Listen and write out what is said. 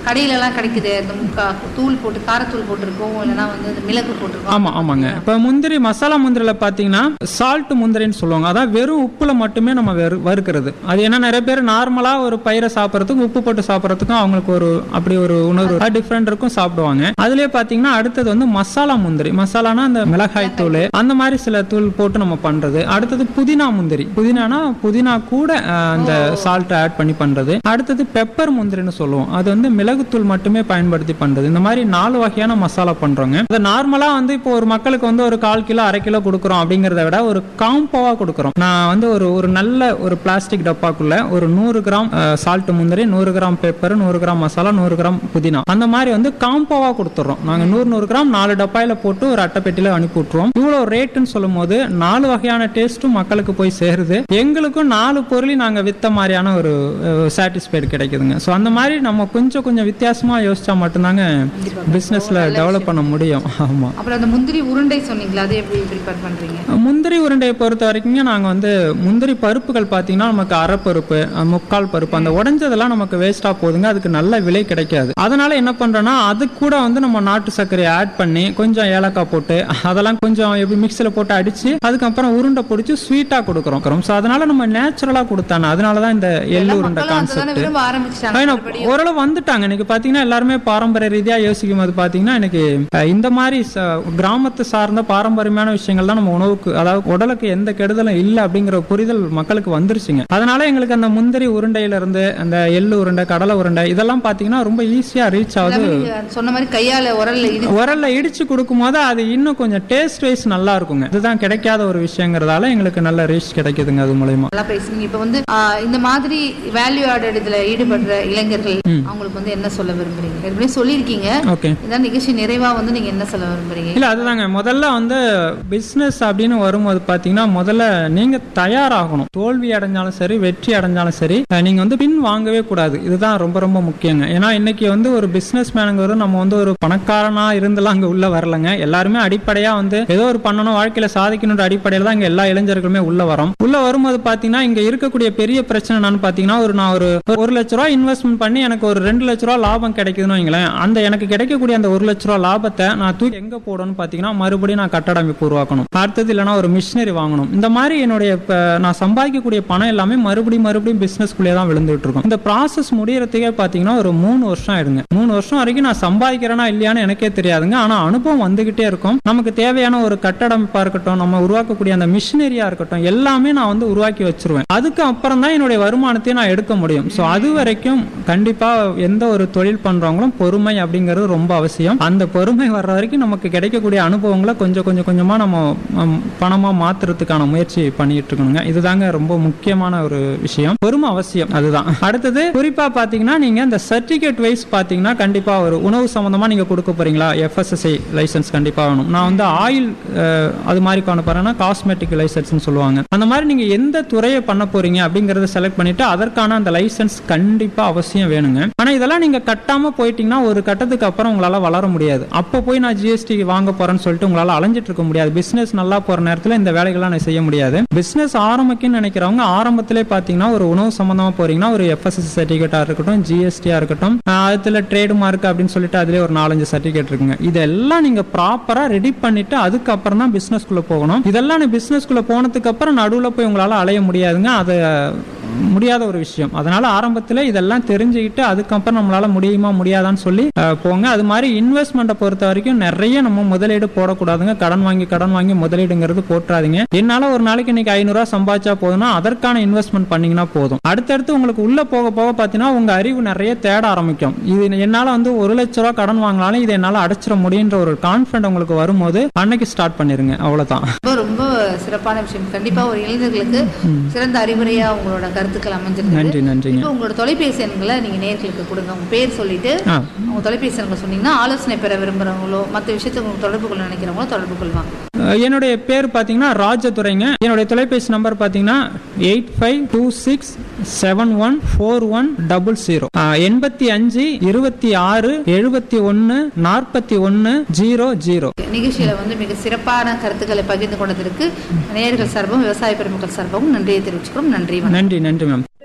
கடையில எல்லாம் கிடைக்குது இந்த முக்கா தூள் போட்டு காரத்தூள் போட்டிருக்கோம் இல்லைன்னா வந்து இந்த மிளகு போட்டிருக்கோம் ஆமா ஆமாங்க இப்போ முந்திரி மசாலா முந்திரில பார்த்தீங்கன்னா சால்ட் முந்திரின்னு சொல்லுவாங்க அதான் வெறும் உப்புல மட்டுமே நம்ம வெறு வறுக்கிறது அது என்ன நிறைய பேர் நார்மலா ஒரு பயிரை சாப்பிட்றதுக்கு உப்பு போட்டு சாப்பிட்றதுக்கும் அவங்களுக்கு ஒரு அப்படி ஒரு உணர்வு டிஃப்ரெண்ட் இருக்கும் சாப்பிடுவாங்க அதுலயே பார்த்தீங்கன்னா அடுத்தது வந்து மசாலா முந்திரி மசாலானா அந்த மிளகாய் தூள் அந்த மாதிரி சில தூள் போட்டு நம்ம பண்றது அடுத்தது புதினா முந்திரி புதினானா புதினா கூட அஹ், அந்த சால்ட் ஆட் பண்ணி பண்றது அடுத்தது பெப்பர் முந்திரின்னு சொல்லுவோம் அது வந்து மிளகுத்தூள் மட்டுமே பயன்படுத்தி பண்றது இந்த மாதிரி நாலு வகையான மசாலா பண்றோங்க அது நார்மலா வந்து இப்போ ஒரு மக்களுக்கு வந்து ஒரு கால் கிலோ அரை கிலோ கொடுக்குறோம் அப்படிங்கறத விட ஒரு காம்போவா கொடுக்குறோம் நான் வந்து ஒரு ஒரு நல்ல ஒரு பிளாஸ்டிக் டப்பாக்குள்ள ஒரு நூறு கிராம் சால்ட் முந்திரி நூறு கிராம் பெப்பர் நூறு கிராம் மசாலா நூறு கிராம் புதினா அந்த மாதிரி வந்து காம்போவா கொடுத்துறோம் நாங்க நூறு நூறு கிராம் நாலு டப்பாயில போட்டு ஒரு அட்டைப்பெட்டியில அனுப்பி விட்டுருவோம் இவ்வளவு ரேட்டுன்னு சொல்லும் போது நாலு வகையான டேஸ்ட்டும் மக்களுக்கு போய் சேருது எங்களுக்கும் நாலு பொருளையும் நாங்க வித்த மாதிரியான ஒரு சாட்டிஸ்ஃபைடு கிடைக்குதுங்க ஸோ அந்த மாதிரி நம்ம கொஞ்சம் கொஞ்சம் வித்தியாசமா யோசிச்சா மட்டும்தாங்க பிசினஸ்ல டெவலப் பண்ண முடியும் ஆமா அப்புறம் அந்த முந்திரி உருண்டை சொன்னீங்களா அதை எப்படி ப்ரிப்பேர் பண்றீங்க முந்திரி உருண்டையை பொறுத்த வரைக்கும் நாங்கள் வந்து முந்திரி பருப்புகள் பார்த்தீங்கன்னா நமக்கு அரைப்பருப்பு அஹ், முக்கால் பருப்பு அந்த உடைஞ்சதெல்லாம் நமக்கு வேஸ்ட்டாக போகுதுங்க அதுக்கு நல்ல விலை கிடைக்காது அதனால என்ன பண்ணுறோன்னா அது கூட வந்து நம்ம நாட்டு சர்க்கரையை ஆட் பண்ணி கொஞ்சம் ஏலக்காய் போட்டு அதெல்லாம் கொஞ்சம் எப்படி மிக்சியில் போட்டு அடிச்சு அதுக்கப்புறம் உருண்டை பிடிச்சி ஸ்வீட்டாக கொடுக்குறோம் ஸோ அதனால நம்ம நேச்சுரலாக கொடுத்தானே அதனால தான் இந்த எள்ளு உருண்டை மக்களும் அதுதானே கான்செப்ட் விரும்ப ஆரம்பிச்சிட்டாங்க ஆனா, ஓரளவு வந்துட்டாங்க இன்னைக்கு பாத்தீங்கன்னா எல்லாருமே பாரம்பரிய ரீதியா யோசிக்கும் போது பாத்தீங்கன்னா இன்னைக்கு அஹ், இந்த மாதிரி ச- கிராமத்து சார்ந்த பாரம்பரியமான விஷயங்கள் தான் நம்ம உணவுக்கு அதாவது உடலுக்கு எந்த கெடுதலும் இல்லை அப்படிங்கிற புரிதல் மக்களுக்கு வந்துருச்சுங்க அதனால எங்களுக்கு அந்த முந்திரி உருண்டையில இருந்து அந்த எள்ளு உருண்டை கடலை உருண்டை இதெல்லாம் பாத்தீங்கன்னா ரொம்ப ஈஸியா ரீச் ஆகுது எல்லாமே நீங்க சொன்ன மாதிரி கையால உரல்ல இடி உரல்ல இடிச்சு கொடுக்கும்போது அது இன்னும் கொஞ்சம் டேஸ்ட் வைஸ் நல்லா இருக்குங்க இதுதான் கிடைக்காத ஒரு விஷயங்கிறதால எங்களுக்கு நல்ல ரீச் கிடைக்குதுங்க அது மூலயமா நல்லா பேசுனீங்க இப்ப வந்து ஆ, இந்த மாதிரி வேல்யூ ஆடட் இதுல ஈடுபடுற இளைஞர்கள் அவங்களுக்கு வந்து என்ன சொல்ல விரும்புறீங்க ஏற்கனவே சொல்லியிருக்கீங்க ஓகே இதான் நிகழ்ச்சி நிறைவா வந்து நீங்க என்ன சொல்ல விரும்புறீங்க இல்ல அதுதாங்க முதல்ல வந்து பிசினஸ் அப்படின்னு வரும்போது பாத்தீங்கன்னா முதல்ல நீங்க தயாராகணும் தோல்வி அடைஞ்சாலும் சரி வெற்றி அடைஞ்சாலும் சரி அஹ், நீங்க வந்து பின் வாங்கவே கூடாது இதுதான் ரொம்ப ரொம்ப முக்கியங்க ஏன்னா இன்னைக்கு வந்து ஒரு பிசினஸ் மேனுங்கிறது நம்ம வந்து ஒரு பணக்காரனா இருந்தெல்லாம் அங்க உள்ள வரலங்க எல்லாருமே அடிப்படையா வந்து ஏதோ ஒரு பண்ணணும் வாழ்க்கையில சாதிக்கணுன்ற அடிப்படையில தான் இங்க எல்லா இளைஞர்களுமே உள்ள வரோம் உள்ள வரும்போது பாத்தீங்கன்னா இங்க இருக்கக்கூடிய பெரிய பிரச்சனை என்னன்னு பாத்தீங்கன்னா ஒரு நான் ஒரு ஒரு லட்ச ரூபா இன்வெஸ்ட்மெண்ட் பண்ணி எனக்கு ஒரு ரெண்டு லட்ச ரூபா லாபம் கிடைக்குதுன்னு வைங்களேன் அந்த எனக்கு கிடைக்கக்கூடிய அந்த ஒரு லட்ச ரூபா லாபத்தை நான் தூக்கி எங்க போடணும்னு பாத்தீங்கன்னா மறுபடியும் நான் கட்டட அமைப்பு உருவாக்கணும் அடுத்தது இல்லைன்னா ஒரு மிஷினரி வாங்கணும் இந்த மாதிரி என்னுடைய இப்ப நான் சம்பாதிக்கக்கூடிய பணம் எல்லாமே மறுபடியும் மறுபடியும் பிசினஸ்குள்ளே தான் விழுந்துட்டு இருக்கும் இந்த ப்ராசஸ் முடியறதுக்கே பாத்தீங்கன்னா ஒரு மூணு வருஷம் ஆயிடுங்க மூணு வருஷம் வரைக்கும் நான் சம்பாதிக்கிறேனா இல்லையான்னு எனக்கே தெரியாதுங்க ஆனா அனுபவம் வந்துகிட்டே இருக்கும் நமக்கு தேவையான ஒரு கட்டடமைப்பா இருக்கட்டும் நம்ம உருவாக்கக்கூடிய அந்த மிஷினரியா இருக்கட்டும் எல்லாமே நான் வந்து உருவாக்கி வச்சிருவேன் அதுக்கு அப்புறம் தான் என்னுடைய வருமானத்தை நான் எடுக்க முடியும் ஸோ அது வரைக்கும் கண்டிப்பா எந்த ஒரு தொழில் பண்றவங்களும் பொறுமை அப்படிங்கிறது ரொம்ப அவசியம் அந்த பொறுமை வர்ற வரைக்கும் நமக்கு கிடைக்கக்கூடிய அனுபவங்களை கொஞ்சம் கொஞ்சம் கொஞ்சமா நம்ம ம், பணமா மாத்துறதுக்கான முயற்சி பண்ணிட்டு இருக்கணுங்க இதுதாங்க ரொம்ப முக்கியமான ஒரு விஷயம் பொறுமை அவசியம் அதுதான் அடுத்தது குறிப்பா பாத்தீங்கன்னா நீங்க இந்த சர்டிபிகேட் வைஸ் பாத்தீங்கன்னா கண்டிப்பா ஒரு உணவு சம்பந்தமா நீங்க கொடுக்க போறீங்களா எஃப்எஸ்எஸ்ஐ லைசன்ஸ் கண்டிப்பா வேணும் நான் வந்து ஆயில் அது மாதிரி பண்ண போறேன்னா காஸ்மெட்டிக் லைசன்ஸ் சொல்லுவாங்க அந்த மாதிரி நீங்க எந்த துறையை பண்ண போறீங்க அப்படிங்கறத செலக்ட் பண்ணிட்டு அதற்கான அந்த லைசன்ஸ் கண்டிப்பா அவசியம் வேணுங்க ஆனா இதெல்லாம் நீங்க கட்டாம போயிட்டீங்கன்னா ஒரு கட்டத்துக்கு அப்புறம் உங்களால வளர முடியாது அப்போ போய் நான் ஜிஎஸ்டி வாங்க போறேன்னு சொல்லிட்டு உங்களால அலைஞ்சிட்டு இருக்க முடியாது பிசினஸ் நல்லா போற நேரத்துல இந்த வேலைகள்லாம் நான் செய்ய முடியாது பிசினஸ் ஆரம்பிக்கணும்னு நினைக்கிறவங்க ஆரம்பத்திலே பாத்தீங்கன்னா ஒரு உணவு சம்பந்தமா போறீங்கன்னா ஒரு எஃப்எஸ்எஸ் சர்டிஃபிகேட்டா இருக்கட்டும் ஜிஎஸ்டியா இருக்கட்டும் ஆஹ் அதுல ட்ரேடு மார்க் அப்படின்னு சொல்லிட்டு அதுலயே ஒரு நாலஞ்சு சர்டிஃபிகேட் இருக்குங்க இதெல்லாம் நீங்க ப்ராப்பரா ரெடி பண்ணிட்டு அதுக்கப்புறம் தான் பிசினஸ்க்குள்ள போகணும் இதெல்லாம் நீ பிசினஸ்க்குள்ள போனதுக்கு அப்புறம் நடுவுல போய் உங்களால அலைய முடியாதுங்க அதை முடியாத ஒரு விஷயம் அதனால ஆரம்பத்துல இதெல்லாம் தெரிஞ்சுக்கிட்டு அதுக்கப்புறம் நம்மளால முடியுமா முடியாதான்னு சொல்லி அஹ், போங்க அது மாதிரி இன்வெஸ்ட்மெண்ட்டை பொறுத்த வரைக்கும் நிறைய நம்ம முதலீடு போடக்கூடாதுங்க கடன் வாங்கி கடன் வாங்கி முதலீடுங்கிறது போட்டுறாதீங்க என்னால ஒரு நாளைக்கு இன்னைக்கு ஐநூறுரூவா சம்பாதிச்சா போதும்னா அதற்கான இன்வெஸ்ட்மெண்ட் பண்ணீங்கன்னா போதும் அடுத்தடுத்து உங்களுக்கு உள்ள போக போக பார்த்தீங்கன்னா உங்க அறிவு நிறைய தேட ஆரம்பிக்கும் இது என்னால வந்து ஒரு லட்ச ரூபா கடன் வாங்கினாலும் இதை என்னால அடைச்சிட முடியுன்ற ஒரு கான்ஃபிடன்ட் உங்களுக்கு வரும்போது அன்னைக்கு ஸ்டார்ட் பண்ணிருங்க அவ்வளவுதான் ரொம்ப ரொம்ப சிறப்பான விஷயம் கண்டிப்பா ஒரு இளைஞர்களுக்கு சிறந்த அறிவுரையா உங்களோட கருத்துக்கள் அமைஞ்சிருக்கு நன்றி நன்றிங்க இப்போ உங்களோட தொலைபேசி எண்களை நீங்க நேர்களுக்கு கொடுங்க உங்க பேர் சொல்லிட்டு ஆ உங்க தொலைபேசி எண்களை சொன்னீங்கன்னா ஆலோசனை பெற விரும்புறவங்களோ மற்ற விஷயத்தை உங்களுக்கு தொடர்பு கொள்ள நினைக்கிறவங்களோ தொடர்பு கொள்வாங்க அஹ் என்னுடைய பேர் பார்த்தீங்கன்னா ராஜதுரைங்க என்னுடைய தொலைபேசி நம்பர் பார்த்தீங்கன்னா eight five two six seven one four one double zero எண்பத்தி அஞ்சு இருபத்தி ஆறு எழுபத்தி ஒன்று நாற்பத்தி ஒன்று ஜீரோ ஜீரோ நிகழ்ச்சியில வந்து மிக சிறப்பான கருத்துக்களை பகிர்ந்து கொண்டதற்கு நேயர்கள் சார்பும் விவசாய பெருமக்கள் சார்பும் நன்றியை தெரிவிச்சுக்கிறோம் நன்றி வணக்கம் நன்றி நன்றி மேம்